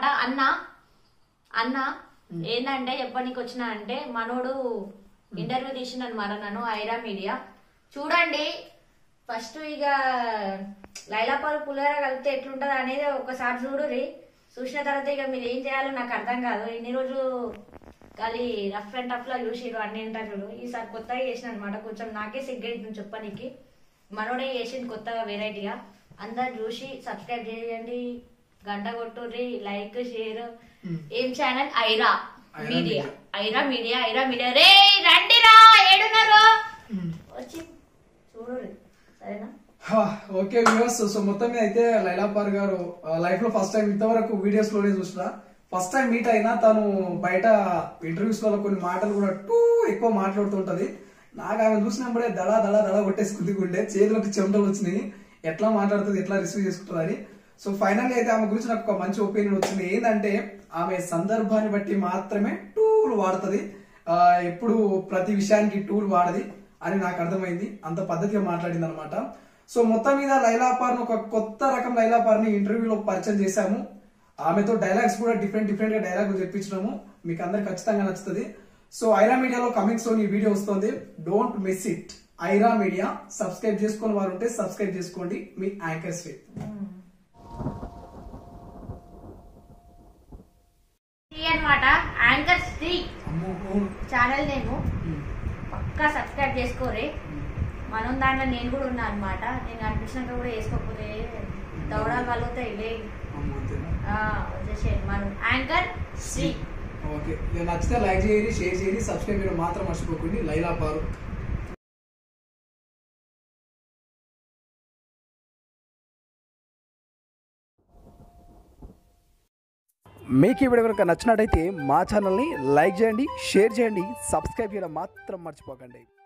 అన్న అన్న ఏంటంటే చెప్పనీకి వచ్చిన అంటే మనోడు ఇంటర్వ్యూ తీసిన అనమాట నన్ను ఐరా మీడియా చూడండి ఫస్ట్ ఇక లైలాపాలు పులిహోర కలిపితే ఎట్లుంటది అనేది ఒకసారి చూడురి చూసిన తర్వాత ఇక మీరు ఏం చేయాలో నాకు అర్థం కాదు ఇన్ని రోజులు ఖాళీ రఫ్ అండ్ టఫ్ లా చూసిరు అన్ని ఇంటర్వ్యూలు ఈసారి కొత్తగా చేసిన అనమాట కొంచెం నాకే సిగ్గైతుంది చెప్పనీకి మనోడే చేసింది కొత్తగా వెరైటీగా అందరు చూసి సబ్స్క్రైబ్ చేయండి గంట కొట్టుర్రి లైక్ షేర్ ఏం channel Aira Aira media media. Aira media Aira media రే రండిరా ఏడున్నారు వచ్చి చూడుర్రి సరేనా హా, ఓకే వ్యూవర్స్ సో మొత్తం మీద అయితే లైలాపార్ గారు లైఫ్ లో ఫస్ట్ టైం ఇంతవరకు వీడియోస్ లోనే చూసిన ఫస్ట్ టైం మీట్ అయినా తను బయట ఇంటర్వ్యూస్ లో కొన్ని మాటలు కూడా టూ ఎక్కువ మాట్లాడుతుంటది నాకు ఆమె చూసినప్పుడే దడ దడ దడ కొట్టేసుకుంది గుండె చేతులకు చెమటలు వచ్చినాయి ఎట్లా మాట్లాడుతుంది ఎట్లా రిసీవ్ చేసుకుంటుంది అని సో ఫైనల్ అయితే ఆమె గురించి నాకు ఒక మంచి ఒపీనియన్ వచ్చింది ఏంటంటే ఆమె సందర్భాన్ని బట్టి మాత్రమే టూల్ వాడుతుంది ఆ, ఎప్పుడు ప్రతి విషయానికి టూల్ వాడది అని నాకు అర్థమైంది అంత పద్ధతిగా మాట్లాడింది అనమాట సో మొత్తం మీద లైలాపార్ ఒక కొత్త రకం లైలాపార్ ని ఇంటర్వ్యూలో పరిచయం చేశాము ఆమెతో డైలాగ్స్ కూడా డిఫరెంట్ డిఫరెంట్ గా డైలాగ్ చెప్పించినాము మీకు అందరికి ఖచ్చితంగా నచ్చుతుంది సో ఐరా మీడియాలో కమింగ్ సోన్ ఈ వీడియో వస్తుంది don't miss it Aira media subscribe చేసుకుని వారు ఉంటే సబ్స్క్రైబ్ చేసుకోండి మీ యాంకర్స్ విత్ అనమాట యాంకర్ శ్రీ ఛానల్ నేము పక్కా సబ్స్క్రైబ్ చేసుకోరే మనం దాంట్లో నేను కూడా ఉన్నా అనమాట నేను అనిపించినాక కూడా వేసుకోకపోతే దవడాలు కలుగుతాయి లే ఆ, వచ్చేసేయండి మనం యాంకర్ శ్రీ ఓకే ఇక నచ్చితే లైక్ చేయండి షేర్ చేయండి సబ్స్క్రైబ్ చేయడం మాత్రం మర్చిపోకండి లైలా పారు మీకు ఈ వీడియో కనుక నచ్చినట్టయితే మా ఛానల్ని లైక్ చేయండి షేర్ చేయండి సబ్స్క్రైబ్ చేయడం మాత్రం మర్చిపోకండి